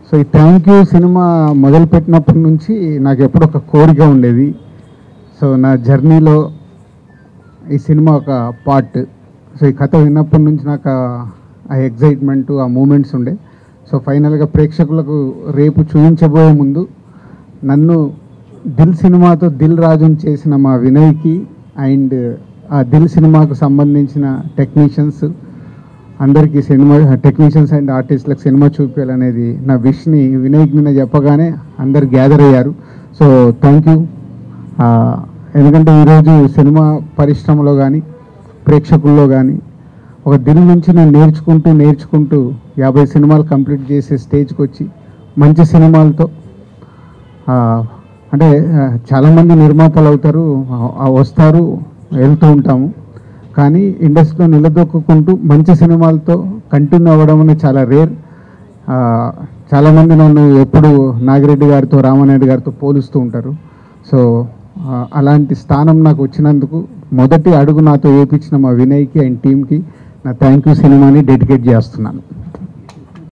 so ఈ thank you cinema మొదలుపెట్టినప్పటి నుంచి నాకు ఎప్పుడు ఒక కోరిక ఉండేది సో నా జర్నీలో ఈ సినిమా ఒక పార్ట్ సో ఈ కథ విన్నప్పటి నుంచి నాకు ఆ- ఆ ఎగ్జైట్మెంట్ ఆ మూమెంట్స్ ఉండే సో ఫైనల్గా ప్రేక్షకులకు రేపు చూపించబోయే ముందు నన్ను దిల్ సినిమాతో దిల్ రాజుని చేసిన మా వినయ్కి అండ్ ఆ దిల్ సినిమాకు సంబంధించిన టెక్నీషియన్స్ అందరికీ సినిమా టెక్నీషియన్స్ అండ్ ఆర్టిస్టులకు సినిమా చూపించాలనేది నా విష్ని వినయ్కి నిన్న చెప్పగానే అందరు గ్యాదర్ అయ్యారు సో థ్యాంక్ యూ ఎందుకంటే ఈరోజు సినిమా పరిశ్రమలో కానీ ప్రేక్షకుల్లో కానీ ఒక దిల్ నుంచి నేను నేర్చుకుంటూ నేర్చుకుంటూ యాభై సినిమాలు కంప్లీట్ చేసే స్టేజ్కి వచ్చి మంచి సినిమాలతో ఆ, అంటే ఆ, చాలామంది నిర్మాతలు అవుతారు ఆ- ఆ వస్తారు వెళ్తూ ఉంటాము కానీ ఇండస్ట్రీలో నిలదొక్కుంటూ మంచి సినిమాలతో కంటిన్యూ అవ్వడం అనేది చాలా రేర్ చాలామంది నన్ను ఎప్పుడు నాగిరెడ్డి గారితో రామానాయుడు గారితో పోలుస్తూ ఉంటారు సో ఆ, అలాంటి స్థానం నాకు వచ్చినందుకు మొదటి అడుగు నాతో వేయించిన మా వినయ్కి అండ్ టీంకి నా థ్యాంక్ యూ సినిమాని డెడికేట్ చేస్తున్నాను